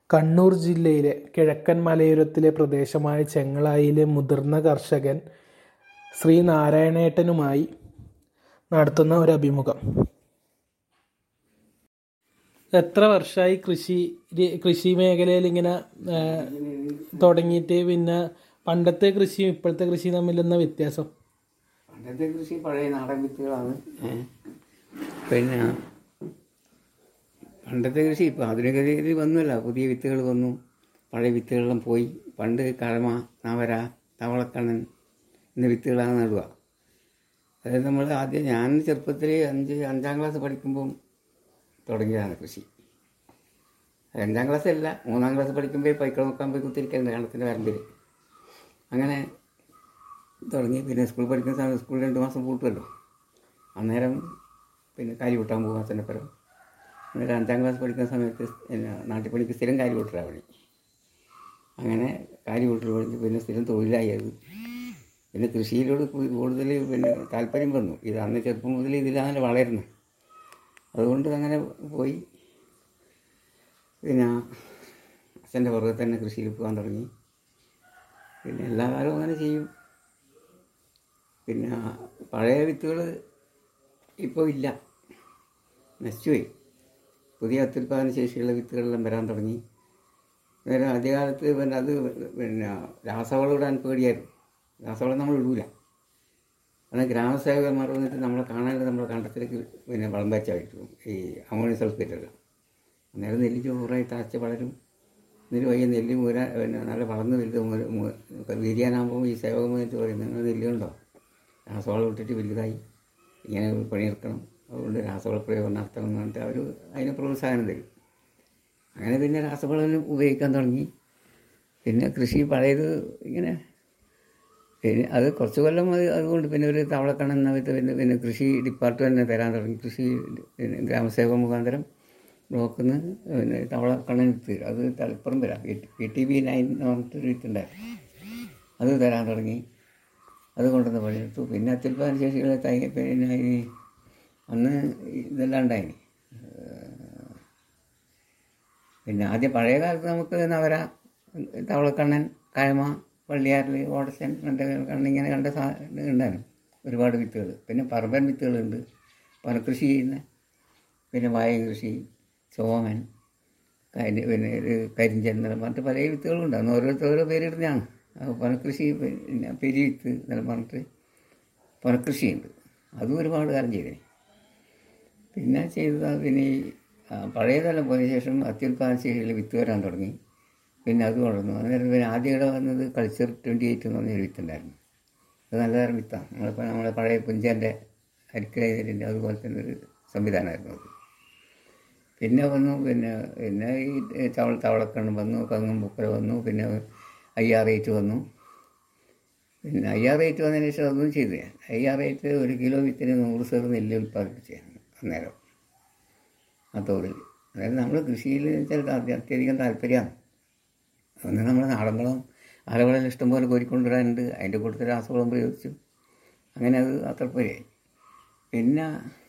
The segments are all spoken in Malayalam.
കണ്ണൂർ ജില്ലയിലെ കിഴക്കൻ മലയോരത്തിലെ പ്രദേശമായ ചെങ്ങളായിലെ മുതിർന്ന കർഷകൻ ശ്രീ നാരായണേട്ടനുമായി നടത്തുന്ന ഒരു അഭിമുഖം എത്ര വർഷമായി കൃഷി രി- കൃഷി മേഖലയിൽ ഇങ്ങനെ ആ, തുടങ്ങിയിട്ട് പിന്നെ പണ്ടത്തെ കൃഷിയും ഇപ്പോഴത്തെ കൃഷിയും തമ്മിൽ എന്താ വ്യത്യാസം പണ്ടത്തെ കൃഷി പഴയ നാടൻ വിത്തുകളാണ് ഏ. പിന്നെ പണ്ടത്തെ കൃഷി ഇപ്പം ആധുനിക രീതിയിൽ വന്നില്ല പുതിയ വിത്തുകൾ വന്നു പഴയ വിത്തുകളെല്ലാം പോയി പണ്ട് കഴമ നവര തവളക്കണ്ണൻ എന്ന വിത്തുകളാണ് നടുക അതായത് നമ്മൾ ആദ്യം ഞാൻ ചെറുപ്പത്തിൽ അഞ്ച് അഞ്ചാം ക്ലാസ് പഠിക്കുമ്പം തുടങ്ങിയതാണ് കൃഷി അഞ്ചാം ക്ലാസ് അല്ല മൂന്നാം ക്ലാസ് പഠിക്കുമ്പോൾ പൈക്കൾ നോക്കാൻ പോയി കുത്തിരിക്കുന്നുണ്ട് കണത്തിൻ്റെ വരമ്പിൽ അങ്ങനെ തുടങ്ങി പിന്നെ സ്കൂളിൽ പഠിക്കുന്ന സമയത്ത് സ്കൂളിൽ രണ്ട് മാസം പൂട്ടുമല്ലോ അന്നേരം പിന്നെ കാലി കൂട്ടാൻ പോകും അച്ഛൻ്റെ പരം അന്നേരം അഞ്ചാം ക്ലാസ് പഠിക്കുന്ന സമയത്ത് പിന്നെ നാട്ടിൽ പണിക്ക് സ്ഥിരം കാലി കൂട്ടരാ പണി അങ്ങനെ കാലി കൂട്ടൽ പഠിച്ച് പിന്നെ സ്ഥിരം തൊഴിലായി അത് പിന്നെ കൃഷിയിലോട് കൂ- കൂടുതൽ പിന്നെ താല്പര്യം വന്നു ഇത് അന്ന് ചെറുപ്പം മുതൽ ഇതിലാണ് വളരുന്നത് അതുകൊണ്ട് അങ്ങനെ പോയി പിന്നെ അച്ഛൻ്റെ പുറകെ തന്നെ കൃഷിയിൽ പോകാൻ തുടങ്ങി പിന്നെ എല്ലാ കാലവും അങ്ങനെ ചെയ്യും പിന്നെ പഴയ വിത്തുകൾ ഇപ്പോൾ ഇല്ല നശിച്ചുപോയി പുതിയ അത്യുൽപാദന ശേഷിയുള്ള വിത്തുകളെല്ലാം വരാൻ തുടങ്ങി നേരെ ആദ്യകാലത്ത് പിന്നെ അത് പിന്നെ രാസവളം ഇടാൻ പേടിയായിരുന്നു രാസവളം നമ്മൾ ഇടൂല കാരണം ഗ്രാമസേവകന്മാർ വന്നിട്ട് നമ്മളെ കാണാണ്ട് നമ്മളെ കണ്ടത്തിലേക്ക് പിന്നെ വളം വെച്ചായിട്ട് ഈ അമോണിയ സൾഫേറ്റെല്ലാം അന്നേരം നെല്ല് ചോറായി തഴച്ച് വളരും നെല്ല് വയ്യ നെല്ല് മൂരാൻ പിന്നെ നല്ല വളർന്ന് വലുത് മൂര- മൂ- വിരിയാനാകുമ്പോൾ ഈ സേവകം വന്നിട്ട് പറയും നിങ്ങൾ നെല്ലുണ്ടോ രാസവളം ഇട്ടിട്ട് വലുതായി ഇങ്ങനെ പണിയെടുക്കണം അതുകൊണ്ട് രാസവള പ്രയോഗം നടത്തണം എന്ന് പറഞ്ഞിട്ട് അവർ അതിന് പ്രോത്സാഹനം തരും അങ്ങനെ പിന്നെ രാസവളം ഉപയോഗിക്കാൻ തുടങ്ങി പിന്നെ കൃഷി പഴയത് ഇങ്ങനെ പിന്നെ അത് കുറച്ച് കൊല്ലം അത് അതുകൊണ്ട് പിന്നെ ഒരു തവളക്കണ്ണൻ സമയത്ത് പിന്നെ പിന്നെ കൃഷി ഡിപ്പാർട്ട്മെൻറ്റ് തരാൻ തുടങ്ങി കൃഷി പിന്നെ ഗ്രാമസേവക മുഖാന്തരം ബ്ലോക്കിൽ നിന്ന് പിന്നെ തവളക്കണ്ണൻ വിത്ത് അത് തലപ്പുറം വരാം പി ടി ബി നയൻ എന്ന് പറഞ്ഞിട്ടൊരു വിത്തുണ്ടായിരുന്നു അത് തരാൻ തുടങ്ങി അത് കൊണ്ടുവന്ന് പണിയെടുത്തു പിന്നെ അത്യുൽപാദന ശേഷികളെ തൈ പിന്നെ ഈ അന്ന് ഇതെല്ലാം ഉണ്ടായിനി പിന്നെ ആദ്യം പഴയ കാലത്ത് നമുക്ക് നവര തവളക്കണ്ണൻ കഴമ വള്ളിയാറിൽ ഓടച്ചൻ കണ്ട കണ്ണിങ്ങനെ കണ്ട സാ ഉണ്ടായിരുന്നു ഒരുപാട് വിത്തുകൾ പിന്നെ പറമ്പൻ വിത്തുകളുണ്ട് പനക്കൃഷി ചെയ്യുന്ന പിന്നെ വായ കൃഷി ചോമൻ കരി പിന്നെ ഒരു കരിഞ്ചൻ എന്നെല്ലാം പറഞ്ഞിട്ട് പല വിത്തുകളുണ്ട് അന്ന് ഓരോരുത്തർ ഓരോ പേരിടുന്നതാണ് അപ്പോൾ പനക്കൃഷി പിന്നെ പെരി വിത്ത് എന്നെല്ലാം പറഞ്ഞിട്ട് പനക്കൃഷിയുണ്ട് അതും ഒരുപാട് കാലം ചെയ്തേ പിന്നെ ചെയ്തത് പിന്നെ ഈ ആ, പഴയതെല്ലാം പോയ ശേഷം അത്യുൽപാദന ശേഷിയിൽ വിത്ത് വരാൻ തുടങ്ങി പിന്നെ അത് വളർന്നു അന്നേരം പിന്നെ ആദ്യം ഇവിടെ വന്നത് കൾച്ചർ ട്വൻറ്റി എയ്റ്റ് എന്ന് പറഞ്ഞൊരു വിത്തുണ്ടായിരുന്നു അത് നല്ല തരം വിത്താണ് നമ്മളിപ്പോൾ നമ്മളെ പഴയ പുഞ്ചൻ്റെ അരിക്കലിൻ്റെ അതുപോലെ തന്നെ ഒരു സംവിധാനമായിരുന്നു അത് പിന്നെ വന്നു പിന്നെ പിന്നെ ഈ തവള തവളക്കണ്ണ് വന്നു കങ്ങും പുക്കര വന്നു പിന്നെ ഐ ആർ എയ്റ്റ് വന്നു പിന്നെ ഐ ആർ എയ്റ്റ് വന്നതിന് ശേഷം അതൊന്നും ചെയ്തു ഞാൻ ഐ ആർ എയ്റ്റ് ഒരു കിലോ വിത്തിന് നൂറ് സെർ നെല്ല് ഉൽപ്പാദിപ്പിച്ചായിരുന്നു അന്നേരം ആ തോതിൽ അതായത് നമ്മൾ കൃഷിയിൽ വെച്ചാൽ അത്യ- അത്യധികം താല്പര്യമാണ് അന്ന് നമ്മൾ നാടൻ വളം ആലവളം ഇഷ്ടംപോലെ കോരിക്കൊണ്ടുവരാനുണ്ട് അതിൻ്റെ കൂട്ടത്തിൽ രാസവളം പ്രയോഗിച്ചു അങ്ങനെ അത് അത്ര പോലെയായി പിന്നെ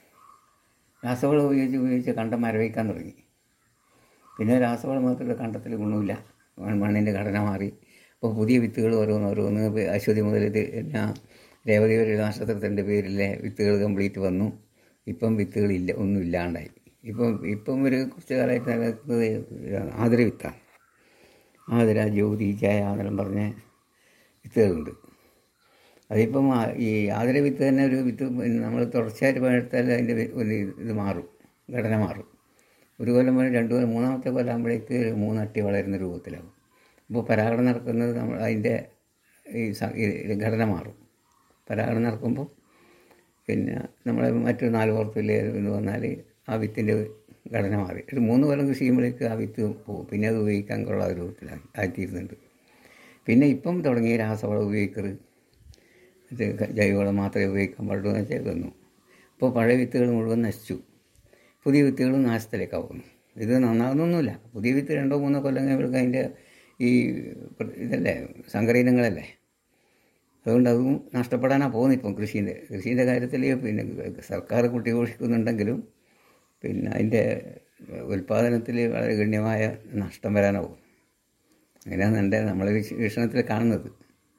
രാസവളം ഉപയോഗിച്ച് ഉപയോഗിച്ച് കണ്ടം മരവിക്കാൻ തുടങ്ങി പിന്നെ രാസവളം മാത്രമല്ല കണ്ടത്തിൽ ഗുണമില്ല മൺ- മണ്ണിൻ്റെ ഘടന മാറി ഇപ്പോൾ പുതിയ വിത്തുകൾ ഓരോന്ന് ഓരോന്ന് ഇപ്പൊ അശ്വതി മുതൽ ഇത് പിന്നെ രേവതി വരെയുള്ള നക്ഷത്രത്തിൻ്റെ പേരിലെ വിത്തുകൾ കംപ്ലീറ്റ് വന്നു ഇപ്പം വിത്തുകളില്ല ഒന്നും ഇല്ലാണ്ടായി ഇപ്പം ഇപ്പം ഒരു കുറച്ച് കാലമായിട്ട് നിലനിൽക്കുന്നത് ആതിര വിത്താണ് ആതിര ജ്യോതി ജയ എന്നെല്ലാം പറഞ്ഞ വിത്തുകളുണ്ട് അതിപ്പം ആ- ഈ ആതിര വിത്ത് തന്നെ ഒരു വിത്ത് നമ്മൾ തുടർച്ചയായിട്ട് പണിയെടുത്താൽ അതിൻ്റെ വി- ഒരു ഇത് മാറും ഘടന മാറും ഒരു കൊല്ലം വരെ രണ്ട് കൊല്ലം മൂന്നാമത്തെ കൊല്ലം ആകുമ്പോഴേക്ക് മൂന്നട്ടി വളരുന്ന രൂപത്തിലാകും അപ്പോൾ പരാഗണം നടക്കുന്നത് നമ്മൾ അതിൻ്റെ ഈ സ- ഈ ഘടന മാറും പരാഗണം നടക്കുമ്പോൾ പിന്നെ നമ്മൾ മറ്റൊരു നാല് പുറത്തില്ലേ എന്ന് പറഞ്ഞാൽ ആ വിത്തിൻ്റെ ഘടന മാറി ഒരു മൂന്ന് കൊല്ലം കൃഷി ചെയ്യുമ്പോഴേക്ക് ആ വിത്ത് പോകും പിന്നെ അത് ഉപയോഗിക്കാൻ കൊള്ളാത്ത രൂപത്തിലാക്കി ആക്കിയിരുന്നുണ്ട് പിന്നെ ഇപ്പം തുടങ്ങിയ രാസവളം ഉപയോഗിക്കരുത് ഇത് ജൈവവളം മാത്രമേ ഉപയോഗിക്കാൻ പാടുള്ളൂ എന്ന് വെച്ചാൽ വന്നു ഇപ്പോൾ പഴയ വിത്തുകൾ മുഴുവൻ നശിച്ചു പുതിയ വിത്തുകളും നാശത്തിലേക്കാണ് പോകുന്നു ഇത് നന്നാകുന്നൊന്നുമില്ല പുതിയ വിത്ത് രണ്ടോ മൂന്നോ കൊല്ലം കഴിയുമ്പോഴേക്കും അതിൻ്റെ ഈ പ്ര- ഇതല്ലേ സങ്കരീനങ്ങളല്ലേ അതുകൊണ്ട് അതും നഷ്ടപ്പെടാനാണ് പോകുന്നത് ഇപ്പം കൃഷീൻ്റെ കൃഷീൻ്റെ കാര്യത്തിൽ പിന്നെ സർക്കാർ കുട്ടിഘോഷിക്കുന്നുണ്ടെങ്കിലും പിന്നെ അതിൻ്റെ ഉൽപ്പാദനത്തിൽ വളരെ ഗണ്യമായ നഷ്ടം വരാനാവും അങ്ങനെയാണ് എൻ്റെ നമ്മളെ വീക്ഷ- വീക്ഷണത്തിൽ കാണുന്നത്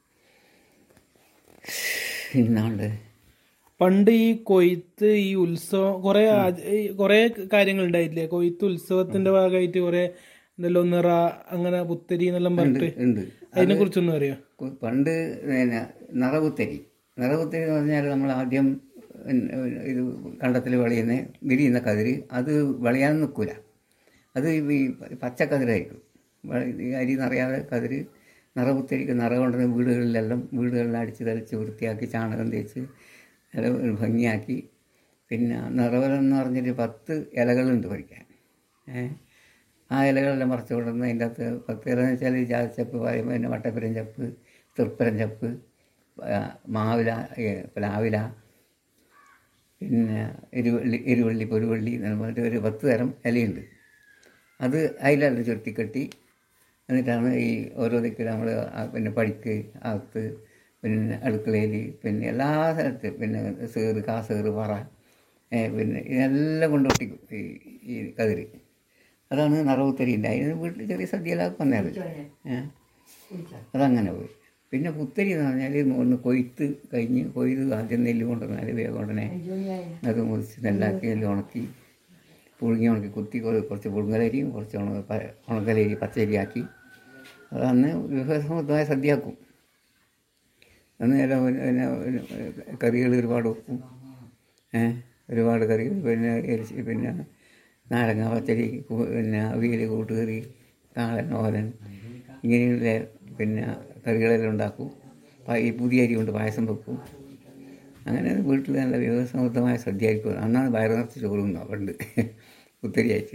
ഇന്നാണ്ട് പണ്ട് ഈ കൊയ്ത്ത് ഈ ഉത്സവം കുറെ കുറെ കാര്യങ്ങൾ ഉണ്ടായില്ലേ കൊയ്ത്ത് ഉത്സവത്തിന്റെ ഭാഗമായിട്ട് കുറെ എന്തെല്ലോ നിറ അങ്ങനെ പുത്തരി എന്നെല്ലാം പറഞ്ഞിട്ട് ഉണ്ട് അതിനെ കുറിച്ചൊന്നും അറിയോ കു- പണ്ട് പിന്നെ നിറകുത്തരി നിറകുത്തരി എന്ന് പറഞ്ഞാൽ നമ്മൾ ആദ്യം പിന്നെ ഇത് കണ്ടത്തിൽ വിളയുന്ന വിരിയുന്ന കതിര് അത് വിളയാൻ നിൽക്കില്ല അത് ഈ പച്ചക്കതിരായിരിക്കും വ- ഈ അരി നിറയാതെ കതിര് നിറകുത്തരിക്ക് നിറ കൊണ്ടുവന്ന് വീടുകളിലെല്ലാം വീടുകളിൽ അടിച്ച് തളിച്ച് വൃത്തിയാക്കി ചാണകം തേച്ച് നല്ല ഒരു ഭംഗിയാക്കി പിന്നെ നിറവലം എന്ന് പറഞ്ഞൊരു പത്ത് ഇലകളുണ്ട് പറിക്കാൻ ഏഹ് ആ ഇലകളെല്ലാം മറച്ചു കൊണ്ടുവന്ന് അതിൻ്റെ അകത്ത് പത്ത് ഇല എന്ന് വെച്ചാൽ ജാതിച്ചപ്പ് പ- പിന്നെ വട്ടപ്പുരം ചപ്പ് തൃപ്പരം ചപ്പ് ആ, മാവില ഏ, പ്ലാവില പിന്നെ എരുവള്ളി എരുവള്ളി പൊരുവള്ളി എന്ന് പറഞ്ഞിട്ട് ഒരു പത്ത് തരം ഇലയുണ്ട് അത് അതിലെല്ലാം ചുരുട്ടിക്കെട്ടി എന്നിട്ടാണ് ഈ ഓരോ ദിക്കിൽ നമ്മൾ പിന്നെ പടിക്ക് അകത്ത് പിന്നെ അടുക്കളയിൽ പിന്നെ എല്ലാ സ്ഥലത്തും പിന്നെ സേറ് കാസേറ് പറ ഏ, പിന്നെ ഇതെല്ലാം കൊണ്ടൊട്ടിക്കും ഈ ഈ കതിര് അതാണ് നിറവുത്തരിൻ്റെ അതിന് വീട്ടിൽ ചെറിയ സദ്യയിലൊക്കെ വന്നത് ഏഹ് അതങ്ങനെ പോയി പിന്നെ പുത്തരി എന്ന് പറഞ്ഞാൽ ഒന്ന് കൊയ്ത്ത് കഴിഞ്ഞ് കൊയ്ത് ആദ്യം നെല്ല് കൊണ്ടുവന്നാൽ വേഗം ഉടനെ അത് മുറിച്ച് നെല്ലാക്കി നെല്ല് ഉണക്കി പുഴുങ്ങി ഉണക്കി കുത്തി കുറ- കുറച്ച് പുഴുങ്ങലരിയും കുറച്ച് ഉണ പ- ഉണക്കലരി പച്ചരിയാക്കി അത് അന്ന് വിഭവസമൃദ്ധമായ സദ്യയാക്കും അന്ന് ചില പിന്നെ കറികൾ ഒരുപാട് വെക്കും ഏഹ് ഒരുപാട് കറികൾ പിന്നെ എരിശി പിന്നെ നാരങ്ങ പച്ചരി കു- പിന്നെ അവിയൽ കൂട്ടുകറി കാളൻ ഓലൻ ഇങ്ങനെയുള്ള പിന്നെ കറികളെല്ലാം ഉണ്ടാക്കും പ- ഈ പുതിയ അരി കൊണ്ട് പായസം വെക്കും അങ്ങനെ വീട്ടിൽ നല്ല വിഭവസമൃദ്ധമായ സദ്യ ആയിരിക്കും അന്നാണ് വയറ് നിറച്ച് ചോറ് തിന്നുക പണ്ട് പുത്തരി അയച്ച്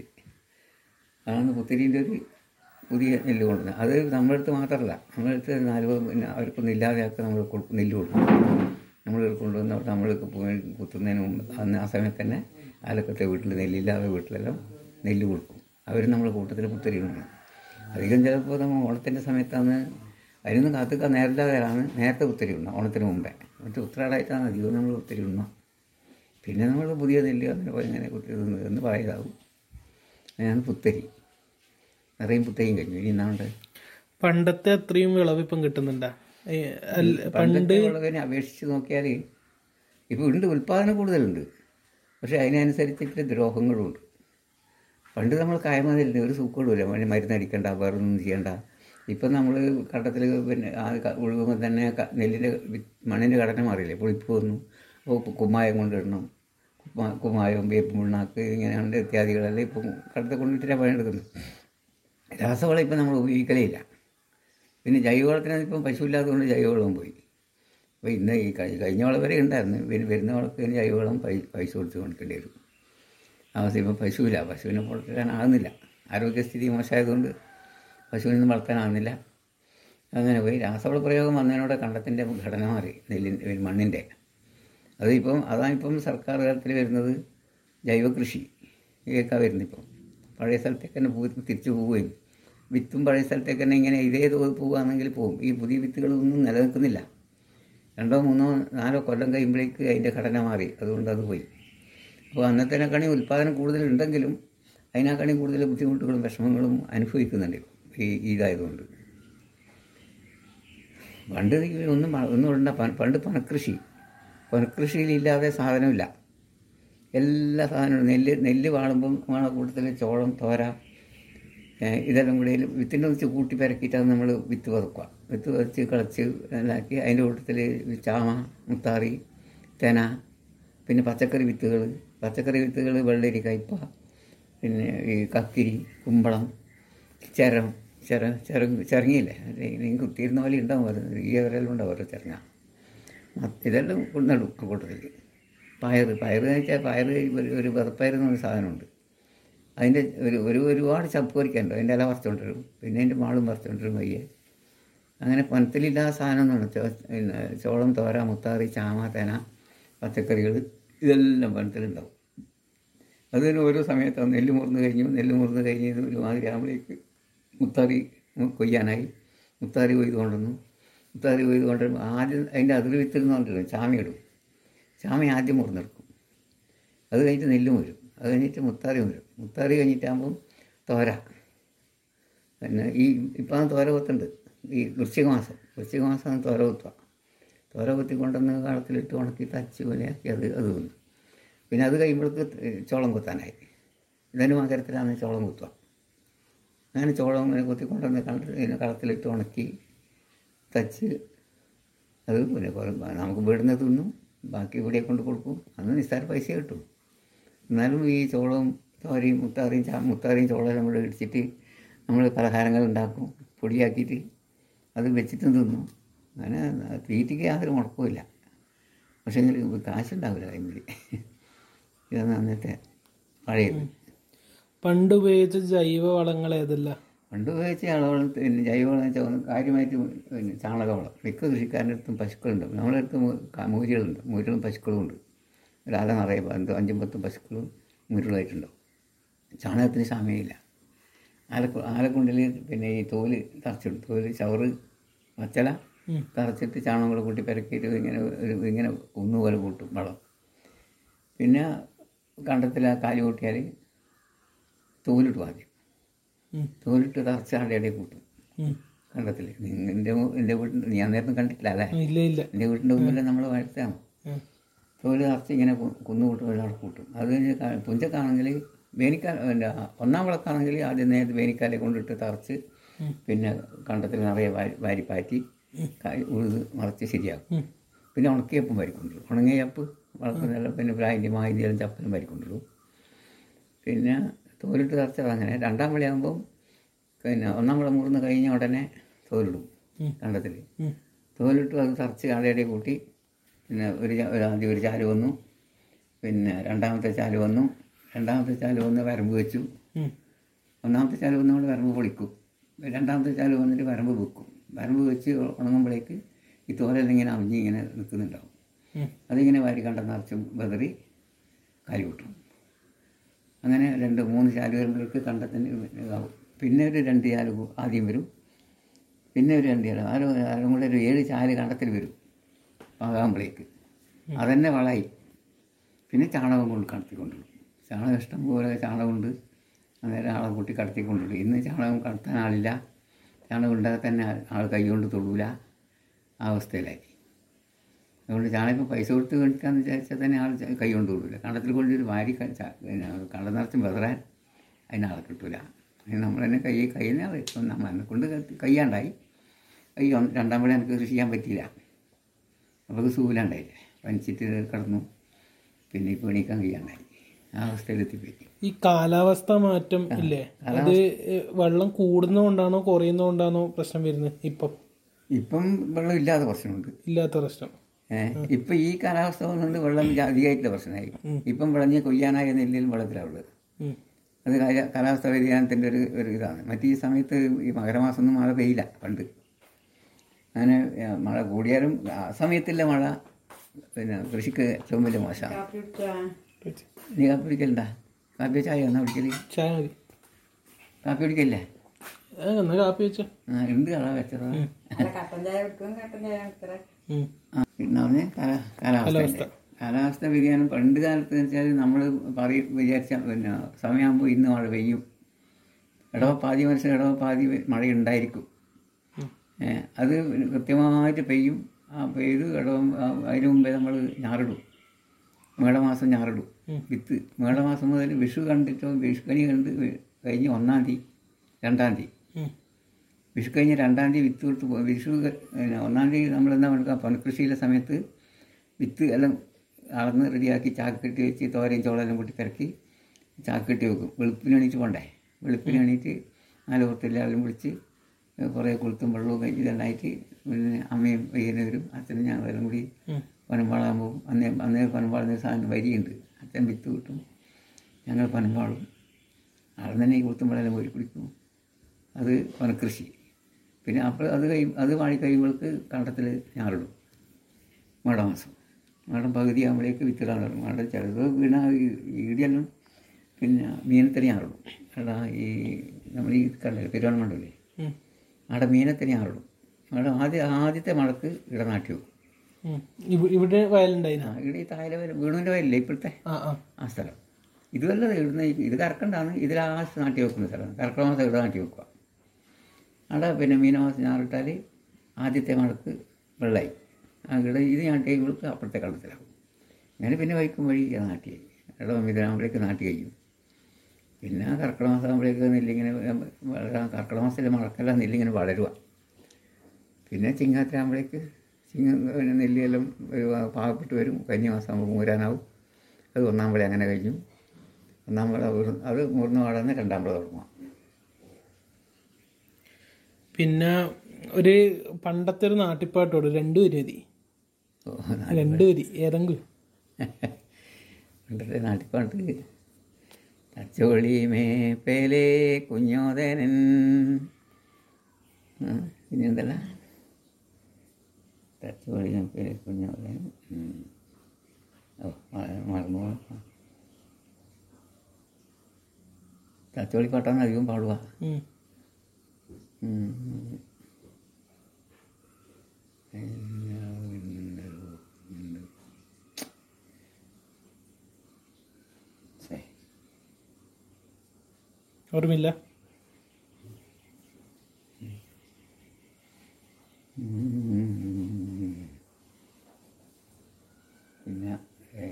അതാണ് പുത്തരീൻ്റെ ഒരു പുതിയ നെല്ല് കൊണ്ടുവന്നത് അത് നമ്മുടെ അടുത്ത് മാത്രമല്ല നമ്മുടെ അടുത്ത് നാല് പേർ പിന്നെ അവർക്കൊന്നും ഇല്ലാതെയൊക്കെ നമ്മൾ കൊടുക്കും നെല്ല് കൊടുക്കും നമ്മൾ കൊണ്ടുവന്ന് അവിടെ നമ്മൾ പോയി കുത്തുന്നതിന് മുമ്പ് അന്ന് ആ സമയത്ത് തന്നെ ആലക്കത്തെ വീട്ടിൽ നെല്ലില്ലാതെ വീട്ടിലെല്ലാം നെല്ല് കൊടുക്കും അവർ നമ്മുടെ കൂട്ടത്തിൽ പുത്തരി കൊണ്ടുവന്നു അധികം ചിലപ്പോൾ നമ്മൾ ഓണത്തിൻ്റെ സമയത്താണ് അതിനൊന്നും കാത്തുക്കാൻ നേരല്ലാതെയാണ് നേരത്തെ പുത്തരി ഉണ്ണ ഓണത്തിന് മുമ്പേ മറ്റു ഉത്തരാടായിട്ടാണ് അധികം നമ്മൾ പുത്തരി ഉണ്ണ പിന്നെ നമ്മൾ പുതിയ നെല്ല് അങ്ങനെ പോയി ഇങ്ങനെ കുത്തി തിന്ന് എന്ന് പറയലാവും അങ്ങനെയാണ് പുത്തരി നിറയും പുത്തരിയും കഴിഞ്ഞു ഇനി എന്നാണ്ട് പണ്ടത്തെ അത്രയും വിളവ് ഇപ്പം കിട്ടുന്നുണ്ടാ ഏ, അല്ല, പണ്ട് പണ്ടത്തെ വിളവിനെ അപേക്ഷിച്ച് നോക്കിയാൽ ഇപ്പോൾ ഉണ്ട് ഉൽപ്പാദനം കൂടുതലുണ്ട് പക്ഷേ അതിനനുസരിച്ചിട്ട് ദ്രോഹങ്ങളുണ്ട് പണ്ട് നമ്മൾ കായ്മതിലുണ്ട് ഒരു സൂക്കോടുമില്ല മരുന്ന് മരുന്നടിക്കണ്ട വേറൊന്നും ചെയ്യണ്ട ഇപ്പം നമ്മൾ കണ്ടത്തിൽ പിന്നെ ആ ക- ഒഴുകുമ്പോൾ തന്നെ ക- നെല്ലിൻ്റെ വി- മണ്ണിൻ്റെ ഘടന മാറിയില്ലേ പുളിപ്പ് വന്നു അപ്പോൾ കുമ്മായം കൊണ്ടിടണം കുമ്മാ കുമ്മായം വേപ്പ് മുണ്ണാക്ക് ഇങ്ങനെയുള്ള ഇത്യാദികളെല്ലാം ഇപ്പം കടത്തിൽ കൊണ്ടിട്ടാണ് പണിയെടുക്കുന്നത് രാസവളം ഇപ്പം നമ്മൾ ഉപയോഗിക്കലേ ഇല്ല പിന്നെ ജൈവവളത്തിന് ഇപ്പം പശുവില്ലാത്തതുകൊണ്ട് ജൈവവളം പോയി അപ്പോൾ ഇന്ന് ഈ കഴി- കഴിഞ്ഞ വളം വരെ ഉണ്ടായിരുന്നു പിന്നെ വരുന്ന വളത്തിന് ജൈവവളം പൈ പൈസ കൊടുത്ത് കൊടുക്കേണ്ടി വരും അവസ്ഥ ഇപ്പം പശുവില്ല പശുവിനെ വളർത്താനാകുന്നില്ല ആരോഗ്യസ്ഥിതി മോശമായതുകൊണ്ട് പശുവിനൊന്നും വളർത്താനാകുന്നില്ല അങ്ങനെ പോയി രാസവള പ്രയോഗം വന്നതിനോടെ കണ്ടത്തിൻ്റെ ഘടന മാറി നെല്ലിൻ്റെ മണ്ണിൻ്റെ അതിപ്പം അതാണിപ്പം സർക്കാർ തലത്തിൽ വരുന്നത് ജൈവ കൃഷി ഇതൊക്കെ വരുന്നിപ്പം പഴയ സ്ഥലത്തേക്ക് തന്നെ പോ തിരിച്ചു പോവുകയും വിത്തും പഴയ സ്ഥലത്തേക്ക് തന്നെ ഇങ്ങനെ ഇതേ തോത് പോവുകയാണെങ്കിൽ പോകും ഈ പുതിയ വിത്തുകളൊന്നും നിലനിൽക്കുന്നില്ല രണ്ടോ മൂന്നോ നാലോ കൊല്ലം കഴിയുമ്പോഴേക്ക് അതിൻ്റെ ഘടന മാറി അതുകൊണ്ട് അത് പോയി അപ്പോൾ അന്നത്തേനെക്കാണി ഉൽപ്പാദനം കൂടുതലുണ്ടെങ്കിലും അതിനേക്കാണി കൂടുതൽ ബുദ്ധിമുട്ടുകളും വിഷമങ്ങളും അനുഭവിക്കുന്നുണ്ട് ഈ ഇതായതുകൊണ്ട് പണ്ട് ഈ ഒന്നും വ- ഒന്നും ഉണ്ട പണ്ട് പണക്കൃഷി പണക്കൃഷിയിലില്ലാതെ സാധനമില്ല എല്ലാ സാധനവും നെല്ല് നെല്ല് വാളുമ്പം വാണ കൂട്ടത്തിൽ ചോളം തോര ഏഹ് ഇതെല്ലാം കൂടി അതിൽ വിത്തിൻ്റെ വെച്ച് കൂട്ടി പെരക്കിയിട്ടാണ് നമ്മൾ വിത്ത് പതുക്കുക വിത്ത് പതിച്ച് കളച്ച് ഇതാക്കി അതിൻ്റെ കൂട്ടത്തിൽ ചാമ മുത്താറി തെന പിന്നെ പച്ചക്കറി വിത്തുകൾ പച്ചക്കറി വിത്തുകൾ വെള്ളരി കയ്പ പിന്നെ ഈ കക്കിരി കുമ്പളം ചരം ചര ചര ചിറങ്ങിയില്ലേ നീ കുത്തിയിരുന്ന പോലെ ഉണ്ടാവും അത് ഈ വരെല്ലാം ഉണ്ടാവും ഓരോ ചിറങ്ങ മ- ഇതെല്ലാം നടും ആ കൂട്ടത്തിൽ പയറ് പയറ് എന്ന് വെച്ചാൽ പയറ് ഒരു ഒരു വെറുപ്പയർ എന്ന് പറഞ്ഞ സാധനമുണ്ട് അതിൻ്റെ ഒരു ഒരു ഒരുപാട് ചപ്പ് പറിക്കാനുണ്ട് അതിൻ്റെ ഇല പറിച്ചുകൊണ്ടിരും പിന്നെ അതിൻ്റെ മാളും പറിച്ചുകൊണ്ടിരും വയ്യ അങ്ങനെ പനത്തിലില്ലാത്ത സാധനമൊന്നുമാണ് ചോ പിന്നെ ചോളം തോര മുത്താറി ചാമ തേന പച്ചക്കറികൾ ഇതെല്ലാം പനത്തിലുണ്ടാവും അതിന് ഓരോ സമയത്താണ് നെല്ല് മുറിന്ന് കഴിഞ്ഞു നെല്ല് മുറിന്ന് കഴിഞ്ഞ് ഇത് ഒരുമാതിരി ആകുമ്പോഴേക്ക് മുത്താറി കൊയ്യാനായി മുത്താറി കൊയ്ത് കൊണ്ടുവന്നു മുത്താറി കൊയ്ത് കൊണ്ടുവരുമ്പോൾ ആദ്യം അതിൻ്റെ അതിർ വിത്തിൽ എന്ന് പറഞ്ഞിട്ടുണ്ട് ചാമയിടും ചാമ ആദ്യം മുറിന്നെടുക്കും അത് കഴിഞ്ഞിട്ട് നെല്ല് മുരും അത് കഴിഞ്ഞിട്ട് മുത്താറി വരും മുത്താറി കഴിഞ്ഞിട്ടാകുമ്പം തോര പിന്നെ ഈ ഇപ്പം തോര കൊത്തുണ്ട് ഈ വൃശ്ചിക മാസം വൃശ്ചിക മാസമാണ് തോര കൊത്തുക തോര കൊത്തി കൊണ്ടുവന്ന് കാലത്തിലിട്ട് ഉണക്കി തച്ച് പോലെയാക്കി അത് അത് തിന്നു പിന്നെ അത് കഴിയുമ്പോഴേക്ക് ചോളം കുത്താനായി ഇതിന് മകരത്തിലാണ് ചോളം കുത്തുക അങ്ങനെ ചോളം ഇങ്ങനെ കുത്തിക്കൊണ്ടുവന്ന് കളത്തിൽ ഇങ്ങനെ കളത്തിലിട്ട് ഉണക്കി തച്ച് അത് പിന്നെ കുറെ നമുക്ക് വീടുന്ന തിന്നും ബാക്കി ഇവിടെ കൊണ്ട് കൊടുക്കും അന്ന് നിസ്സാര പൈസ കിട്ടും എന്നാലും ഈ ചോളവും തോരയും മുത്താറിയും ചാ മുത്താറിയും ചോളവും നമ്മൾ ഇടിച്ചിട്ട് നമ്മൾ പലഹാരങ്ങൾ ഉണ്ടാക്കും പൊടിയാക്കിയിട്ട് അത് വെച്ചിട്ടും തിന്നും അങ്ങനെ തീറ്റയ്ക്ക് യാതൊരു മുടക്കമില്ല പക്ഷേ കാശുണ്ടാവില്ല കൈമിൽ ഇതാണ് അന്നത്തെ പഴയത് പണ്ട് ഉപയോഗിച്ച ജൈവ വളങ്ങൾ ഏതല്ല പണ്ട് ഉപയോഗിച്ച അളവളം പിന്നെ ജൈവവളം വെച്ചാൽ ഒന്ന് കാര്യമായിട്ട് പിന്നെ ചാണകവളം മിക്ക കൃഷിക്കാരുടെ അടുത്തും പശുക്കളുണ്ട് നമ്മുടെ അടുത്ത് മു- ക- മൂരികളുണ്ട് മൂരികളും പശുക്കളും ഉണ്ട് ഒരാളെ നിറയെ എന്തോ അഞ്ചും പത്തും പശുക്കളും മൂരികളായിട്ടുണ്ടാവും ചാണകത്തിന് സമയമില്ല ആലക്കു ആലക്കുണ്ടിൽ പിന്നെ ഈ തോല് തറച്ചിടും തോല് ചവറ് വച്ചല ഉം. തറച്ചിട്ട് ചാണകം കൂടെ കൂട്ടി പെരക്കിയിട്ട് ഇങ്ങനെ ഒരു ഇങ്ങനെ ഒന്നുപോലെ കൂട്ടും വളം പിന്നെ കണ്ടത്തിൽ ആ കാല് കൂട്ടിയാൽ തോലിട്ട് ആദ്യം ഉം. തോലിട്ട് തറച്ച് ആടെ ഇടയിൽ കൂട്ടും ഉം. കണ്ടത്തിൽ എൻ്റെ എൻ്റെ വീട്ടിൽ നീ അന്നേരം കണ്ടിട്ടില്ല അല്ലേ ഇല്ല ഇല്ല എൻ്റെ വീട്ടിൻ്റെ മുമ്പിൽ നമ്മൾ വളർത്താം ഉം. തോല് നിറച്ച് ഇങ്ങനെ കു- കുന്നുകൂട്ടും ഒരാൾ കൂട്ടും അത് കഴിഞ്ഞ് ക- പുഞ്ചക്കാണെങ്കിൽ വേനിക്കാല പിന്നെ ഒന്നാം വിളക്കാണെങ്കിൽ ആദ്യം നേരത്തെ വേനിക്കാലെ കൊണ്ടിട്ട് തറച്ച് ഉം. പിന്നെ കണ്ടത്തിൽ നിറയെ വാരി വാരിപ്പാറ്റി കായ് ഉഴുത് മറച്ച് ശരിയാക്കും ഉം. പിന്നെ ഉണക്കിയപ്പം വരിക്കൊണ്ടുള്ളൂ ഉണങ്ങിയ ചപ്പ് വളർത്തുന്നതെല്ലാം പിന്നെ പ്രായൻ്റെ മാഹിന്തിയെല്ലാം ചപ്പലും വരിക്കൊണ്ടുള്ളൂ പിന്നെ തോലിട്ട് തറച്ചത് അങ്ങനെ രണ്ടാം വിളയാകുമ്പം പിന്നെ ഒന്നാം വിള മുറിന്ന് കഴിഞ്ഞ ഉടനെ തോലിടും ഉം. കണ്ടത്തിൽ ഉം. തോലിട്ട് അത് തറച്ച് ആടയുടെ കൂട്ടി പിന്നെ ഒരു ചാ- ഒരു ആദ്യം ഒരു ചാല് വന്നു പിന്നെ രണ്ടാമത്തെ ചാല് വന്നു രണ്ടാമത്തെ ചാല് വന്ന് വരമ്പ് വെച്ചു ഉം. ഒന്നാമത്തെ ചാല് വന്നുകൊണ്ട് വരമ്പ് പൊളിക്കും രണ്ടാമത്തെ ചാല് വന്നിട്ട് വരമ്പ് വെക്കും വരമ്പ് വെച്ച് ഉണങ്ങുമ്പോഴേക്ക് ഈ തോലെല്ലാം ഇങ്ങനെ അമിഞ്ഞ് ഇങ്ങനെ നിൽക്കുന്നുണ്ടാവും ഉം. അതിങ്ങനെ വാരി കണ്ട നിറച്ചും വെതറി കാലി കൂട്ടും അങ്ങനെ രണ്ട് മൂന്ന് ചാല് വരുമ്പോഴേക്ക് കണ്ടത്തിന് ഇതാവും പിന്നെ ഒരു രണ്ട് ചാല് കൂ- ആദ്യം വരും പിന്നെ ഒരു രണ്ട് ചാല് ആരും ആരും കൂടെ ഒരു ഏഴ് ചാല് കണ്ടത്തിൽ വരും പാകാകുമ്പോഴേക്ക് അതന്നെ വളായി പിന്നെ ചാണകം കൊണ്ട് കടത്തിക്കൊണ്ടിടും ചാണകം ഇഷ്ടം പോലെ ചാണകമുണ്ട് അന്നേരം ആളെ കൂട്ടി കടത്തിക്കൊണ്ടിടും ഇന്ന് ചാണകം കടത്താൻ ആളില്ല ചാണകം ഉണ്ടാകാൻ തന്നെ ആൾ- ആൾ കൈ കൊണ്ട് തൊടൂല ആ അവസ്ഥയിലായി അതുകൊണ്ട് ചാണകം ഇപ്പോൾ പൈസ കൊടുത്ത് മേടിക്കാന്ന് വിചാരിച്ചാൽ തന്നെ ആൾ ച- കൈ കൊണ്ട് തൊടൂല കണ്ടത്തിൽ കൊണ്ടൊരു വാരി ക- ച- പിന്നെ കണ്ട നിറച്ചും വെതറാൻ അതിനാളെ കിട്ടൂല അതിന് നമ്മൾ തന്നെ കൈ കയ്യിൽ ഇപ്പം നമ്മളെ കൊണ്ട് കത്തി- കയ്യാണ്ടായി കൈ ഒന്ന് രണ്ടാം വിള എനിക്ക് കൃഷി ചെയ്യാൻ പറ്റിയില്ല അപ്പോൾ സൂലാണ്ടായില്ലേ പനിച്ചിട്ട് കിടന്നു പിന്നെ ഇപ്പോൾ എണീക്കാൻ കഴിയാണ്ടായി ആ അവസ്ഥയിലെത്തിപ്പോയി ഈ കാലാവസ്ഥ മാറ്റം ഇല്ലേ അത് ഏ, വെള്ളം കൂടുന്നതുകൊണ്ടാണോ കുറയുന്നതുകൊണ്ടാണോ പ്രശ്നം വരുന്നത് ഇപ്പം ഇപ്പം വെള്ളം ഇല്ലാത്ത പ്രശ്നമുണ്ട് ഇല്ലാത്ത പ്രശ്നം ഏഹ് ഇപ്പം ഈ കാലാവസ്ഥ വന്നുകൊണ്ട് വെള്ളം ജാ- അധികമായിട്ടുള്ള പ്രശ്നമായി ഇപ്പം വിളഞ്ഞ് കൊയ്യാനായ നെല്ലിൽ വെള്ളത്തിലാണ് ഉള്ളത് ഉം. അത് കാല- കാലാവസ്ഥ വ്യതിയാനത്തിൻ്റെ ഒരു ഒരു ഇതാണ് മറ്റേ ഈ സമയത്ത് ഈ മകരമാസം ഒന്നും മഴ പെയ്യില്ല പണ്ട് അങ്ങനെ ഏ, മഴ കൂടിയാലും ആ സമയത്തുള്ള മഴ പിന്നെ കൃഷിക്ക് ഏറ്റവും വലിയ മോശമാണ് നീ കാപ്പി കുടിക്കലുണ്ടാ കാപ്പി ചായ എന്നാ കുടിക്കല് ചായ മതി കാപ്പി കുടിക്കല്ലേ ഏ, എന്നാ കാപ്പി വെച്ചോ ആ എന്ത് കളാ വെച്ചതാ ഉം. ആ പിന്നെ പറഞ്ഞ് കാല- കാലാവസ്ഥ കാലാവസ്ഥ വ്യതിയാനം പണ്ട് കാലത്ത് വെച്ചാൽ നമ്മൾ പറയും വിചാരിച്ച പിന്നെ സമയമാകുമ്പോൾ ഇന്ന് മഴ പെയ്യും ഇടവ പാതി മനുഷ്യൻ ഇടവ പാതി മഴ ഉണ്ടായിരിക്കും ഉം. ഏ, അത് കൃത്യമായിട്ട് പെയ്യും ആ പെയ്ത് ഇടവ ആ, അതിന് മുമ്പേ നമ്മൾ ഞാറിടും മേടമാസം ഞാറിടും ഉം. വിത്ത് മേടമാസം മുതൽ വിഷു കണ്ടിട്ടോ വിഷുക്കണി കണ്ട് വി- കഴിഞ്ഞ് ഒന്നാം തീയതി രണ്ടാം തീയതി ഉം. വിഷു കഴിഞ്ഞ് രണ്ടാം തീയതി വിത്ത് കൊടുത്ത് പോ- വിഷു ക- പിന്നെ ഒന്നാം തീയതി നമ്മൾ എന്താ പറയുക പണക്കൃഷിയിലെ സമയത്ത് വിത്ത് എല്ലാം അളന്ന് റെഡിയാക്കി ചാക്ക് കെട്ടി വെച്ച് തോരയും ചോളെല്ലാം കൂട്ടി തിരക്കി ചാക്ക് കെട്ടി വെക്കും വെളുപ്പിന് എണീറ്റ് പോണ്ടേ വെളുപ്പിന് എണീറ്റ് നാല് പുറത്തെല്ലാവരും വിളിച്ച് കുറേ കൊളുത്തും വെള്ളവും കഴിഞ്ഞ് ഇതെല്ലായിട്ട് പിന്നെ അമ്മയും പയ്യനും വരും അച്ഛനും ഞങ്ങളെല്ലാം കൂടി ഉം. പനമ്പാളാൻ പോകും അന്നേ അന്നേ പനമ്പാളുന്ന സാധനം വരിയുണ്ട് അച്ഛൻ വിത്ത് കിട്ടും ഞങ്ങൾ പനമ്പാളും അവിടെ തന്നെ ഈ കൊളുത്തുമ്പോഴെല്ലാം പോയി കുടിക്കും അത് പനക്കൃഷി പിന്നെ അപ്പോൾ അത് കഴിയും അത് വാഴി കഴിയുമ്പോഴേക്ക് കണ്ടത്തിൽ ഞാറിടും മേടമാസം മേടം പകുതി ആകുമ്പോഴേക്ക് വിത്തിടാൻ തുടങ്ങും മേടം ചിലത് വീണ ഈടിയെല്ലാം പിന്നെ മീനത്തിന് ഞാറിടും എടാ ഈ നമ്മൾ ഈ കടല പെരുവണ്ണമണ്ടല്ലേ ഉം. അവിടെ മീനത്തിന് ഞാറിടും മേടം ആദ്യ ആദ്യത്തെ മഴക്ക് ഇടനാട്ടി വെക്കും ഉം. ഇവ- ഇവിടെ വയലുണ്ടായിന ആ ഇവിടെ ഈ താഴെ വരും വീണുവിൻ്റെ വയലില്ലേ ഇപ്പോഴത്തെ ആ ആ ആ സ്ഥലം ഇതുമല്ല ഇടുന്ന ഇത് കറക്കണ്ടാണ് ഇത് ലാസ്റ്റ് നാട്ടി വെക്കുന്ന സ്ഥലമാണ് കർക്കിടക മാസം ഇവിടെ നാട്ടി വെക്കുക അവിടെ പിന്നെ മീനമാസം ഞാറിട്ടാൽ ആദ്യത്തെ മഴക്ക് വെള്ളമായി അവിടെ ഇത് നാട്ടി കഴിയുമ്പോൾ അപ്പുറത്തെ കള്ളത്തിലാവും അങ്ങനെ പിന്നെ വൈക്കും വഴി നാട്ടി ഇടവം ഇതിനാകുമ്പോഴേക്ക് നാട്ടി കഴിയും പിന്നെ കർക്കിടക മാസം ആകുമ്പോഴേക്ക് നെല്ലിങ്ങനെ വളരാൻ കർക്കിടക മാസത്തിലെ മഴക്കെല്ലാം നെല്ലിങ്ങനെ വളരുക പിന്നെ ചിങ്ങാത്തിലാകുമ്പോഴേക്ക് ചിങ്ങ പിന്നെ നെല്ലിയെല്ലാം ഒരു പാകപ്പെട്ട് വരും കന്നി മാസം ആകുമ്പോൾ മൂരാനാവും അത് ഒന്നാം വിള അങ്ങനെ കഴിഞ്ഞു ഒന്നാം വിള ഒരു- അത് മൂർന്ന് പാടുന്ന രണ്ടാം വിള തുടങ്ങുക പിന്നെ ഒരു പണ്ടത്തെ ഒരു നാട്ടിപ്പാട്ടോട് രണ്ടു വരി മതി ഓ, രണ്ടു വരി ഏതെങ്കിലും പണ്ടത്തെ നാട്ടിപ്പാട്ട് തച്ചോളി മേപ്പേലേ കുഞ്ഞോദനൻ ആ, ഇനി എന്തല്ല തച്ചോളി മേപ്പേലേ കുഞ്ഞോദനൻ ഉം. ഓ മ- മറന്നു പോയി. തച്ചോളി പാട്ടാണ് അധികം പാടുക ഉം. ഉം. ശരി. ഓർമ്മയില്ല ഉം. പിന്നെ ഏ,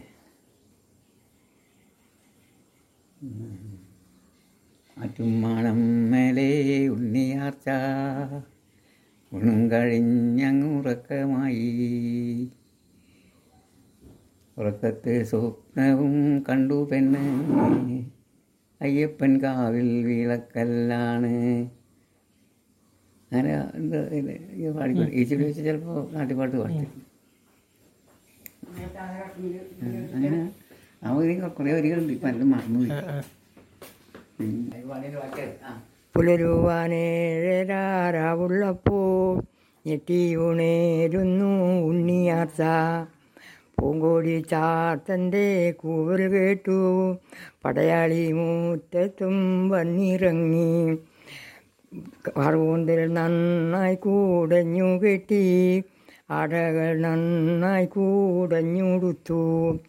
ഉം. ആറ്റുമാണം മേലെ ഉണ്ണിയാർച്ച ഉണും കഴിഞ്ഞങ്ങുറക്കമായി ഉറക്കത്ത് സ്വപ്നവും കണ്ടു പെണ്ണ് അയ്യപ്പൻ കാവിൽ വിളക്കല്ലാണ് അങ്ങനെ എന്താ ഇത് ഈ പാടിക്കോ ഈച്ചിട്ട് വെച്ച് ചിലപ്പോൾ നാട്ടുപാട്ട് പാടി അങ്ങനെ നമുക്ക് കുറേ വരികളുണ്ട് ഇപ്പം എല്ലാം മറന്നുപോയി ആ, ആ. പിന്നെ പാടിയൊരു വാക്ക് ആ പുലരുവാനേരാവുള്ളപ്പോ ഞെട്ടിയുണേരുന്നു ഉണ്ണിയാർച്ച പൂങ്കോടി ചാത്തൻ്റെ കൂവൽ കേട്ടു പടയാളി മൂറ്റത്തും വന്നിറങ്ങി പറവൂന്തൽ നന്നായി കൂടഞ്ഞു കെട്ടി അടകൾ നന്നായി കൂടഞ്ഞുടുത്തു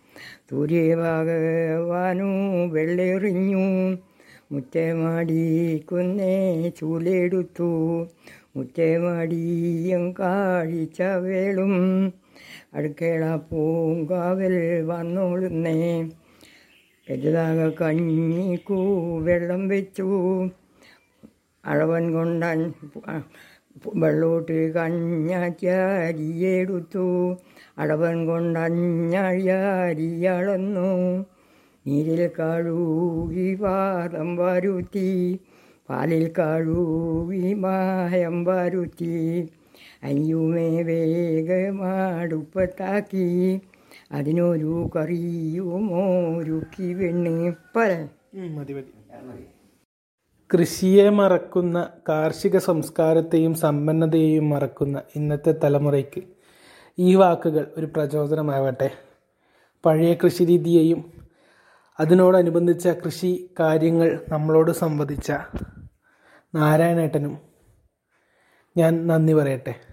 സൂര്യഭഗവാനു വെള്ളെറിഞ്ഞു മുറ്റമാടിക്കുന്നേ ചൂലെടുത്തു മുറ്റമാടിയും കാഴിച്ച വേളും അടുക്കള പൂങ്കാവൽ വന്നോളുന്നേ വലുതാക കഞ്ഞിക്കൂ വെള്ളം വെച്ചു അളവൻ കൊണ്ടാൻ വെള്ളോട്ട് കഞ്ഞാരിയെടുത്തു അളവൻ കൊണ്ടഞ്ഞാരിയളന്നു നീരിൽ കഴുകി പാദം വരുത്തി പാലിൽ കഴുകി മായം വരുത്തി അയ്യുമേ വേഗമാടുപ്പത്താക്കി അതിനൊരു കറിയുമോരുക്കി വെണ്ണി പല ഉം, മതി മതി കൃഷിയെ മറക്കുന്ന കാർഷിക സംസ്കാരത്തെയും സമ്പന്നതയെയും മറക്കുന്ന ഇന്നത്തെ തലമുറയ്ക്ക് ഈ വാക്കുകൾ ഒരു പ്രചോദനമാവട്ടെ പഴയ കൃഷിരീതിയെയും അതിനോടനുബന്ധിച്ച കൃഷി കാര്യങ്ങൾ നമ്മളോട് സംവദിച്ച നാരായണേട്ടനും ഞാൻ നന്ദി പറയട്ടെ